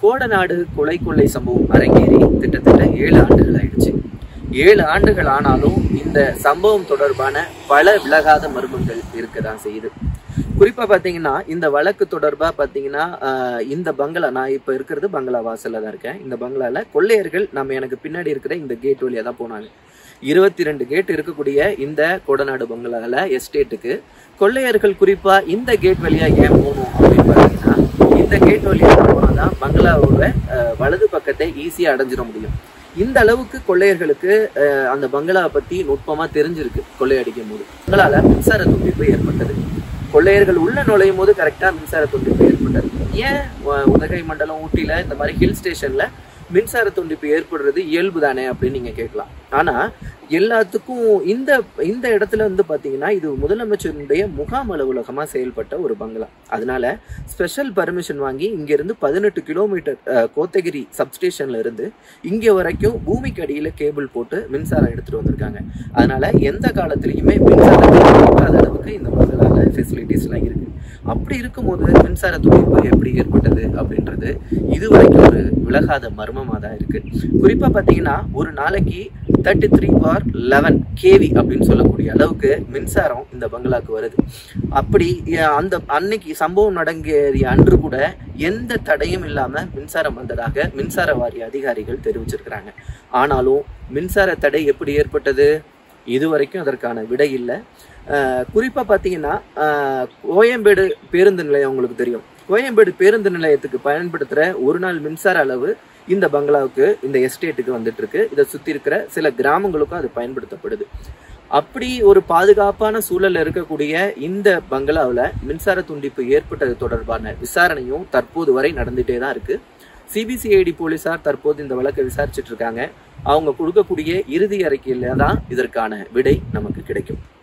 கோடநாடு கொலை கொள்ளை சம்பவம் அரங்கேறி கிட்டத்தட்ட ஏழு ஆண்டுகள் ஆயிடுச்சு ஏழு ஆண்டுகள் ஆனாலும் இந்த சம்பவம் தொடர்பான பல விலகாத மர்மங்கள் இருக்கதான் செய்யுது குறிப்பா பாத்தீங்கன்னா இந்த வழக்கு தொடர்பா பாத்தீங்கன்னா ஆஹ், இந்த பங்களா நான் இப்ப இருக்கிறது பங்களா வாசல்ல தான் இருக்கேன் இந்த பங்களால கொள்ளையர்கள் நம்ம எனக்கு பின்னாடி இருக்கிற இந்த கேட் வழியா தான் போனாங்க இருபத்தி ரெண்டு கேட் இருக்கக்கூடிய இந்த கொடநாடு பங்களால எஸ்டேட்டுக்கு கொள்ளையர்கள் குறிப்பா இந்த கேட் வழியா ஏன் போகணும் அப்படின்னு பாத்தீங்கன்னா இந்த கேட் வழியா போனாதான் பங்களாவோட அஹ், வலது பக்கத்தை ஈஸியா அடைஞ்சிட முடியும் இந்த அளவுக்கு கொள்ளையர்களுக்கு அஹ், அந்த பங்களாவை பத்தி நுட்பமா தெரிஞ்சிருக்கு கொள்ளையடிக்கும் போது பங்களால மின்சார துண்டிப்பு ஏற்பட்டது கொள்ளையர்கள் உள்ள நுழையும் போது கரெக்டா மின்சார துண்டிப்பு ஏற்பட்டது ஏன் அஹ், உதகை மண்டலம் ஊட்டியில இந்த மாதிரி ஹில் ஸ்டேஷன்ல மின்சார துண்டிப்பு ஏற்படுறது இயல்பு தானே அப்படின்னு நீங்க கேட்கலாம் ஆனா எல்லாத்துக்கும் இந்த இந்த இடத்துல வந்து பாத்தீங்கன்னா இது முதலமைச்சருடைய முகாம் அலுவலகமா செயல்பட்ட ஒரு பங்களா அதனால ஸ்பெஷல் பர்மிஷன் வாங்கி இங்க இருந்து பதினெட்டு கிலோமீட்டர் அஹ், கோத்தகிரி சப்ஸ்டேஷன்ல இருந்து இங்க வரைக்கும் பூமிக்கு அடியில கேபிள் போட்டு மின்சாரம் எடுத்துட்டு வந்திருக்காங்க அதனால எந்த காலத்திலயுமே மின்சாரம் இருக்காத அளவுக்கு இந்த பங்களால ஃபெசிலிட்டிஸ் எல்லாம் இருக்கு அப்படி இருக்கும்போது மின்சார துடிப்பு எப்படி ஏற்பட்டது அப்படின்றது இது வரைக்கும் ஒரு விலகாத மர்மமா தான் இருக்கு குறிப்பா பாத்தீங்கன்னா ஒரு நாளைக்கு thirty three by eleven KV அப்படின்னு சொல்லக்கூடிய அளவுக்கு மின்சாரம் இந்த பங்களாக்கு வருது அப்படி அஹ், அந்த அன்னைக்கு சம்பவம் நடங்கிய அன்று கூட எந்த தடையும் இல்லாம மின்சாரம் வந்ததாக மின்சார வாரிய அதிகாரிகள் தெரிவிச்சிருக்கிறாங்க ஆனாலும் மின்சார தடை எப்படி ஏற்பட்டது இதுவரைக்கும் அதற்கான விடை இல்லை குறிப்பா பாத்தீங்கன்னா அஹ், கோயம்பேடு பேருந்து நிலையம் உங்களுக்கு தெரியும் கோயம்பேடு பேருந்து நிலையத்துக்கு பயன்படுத்துற ஒரு நாள் மின்சார அளவு இந்த பங்களாவுக்கு இந்த எஸ்டேட்டுக்கு வந்துட்டு இருக்கு இதை சுத்தி இருக்கிற சில கிராமங்களுக்கும் அது பயன்படுத்தப்படுது அப்படி ஒரு பாதுகாப்பான சூழல்ல இருக்கக்கூடிய இந்த பங்களாவுல மின்சார துண்டிப்பு ஏற்பட்டது தொடர்பான விசாரணையும் தற்போது வரை நடந்துட்டே தான் இருக்கு சிபிசிஐடி போலீசார் தற்போது இந்த வழக்கை விசாரிச்சுட்டு இருக்காங்க அவங்க கொடுக்கக்கூடிய இறுதி அறிக்கையில தான் இதற்கான விடை நமக்கு கிடைக்கும்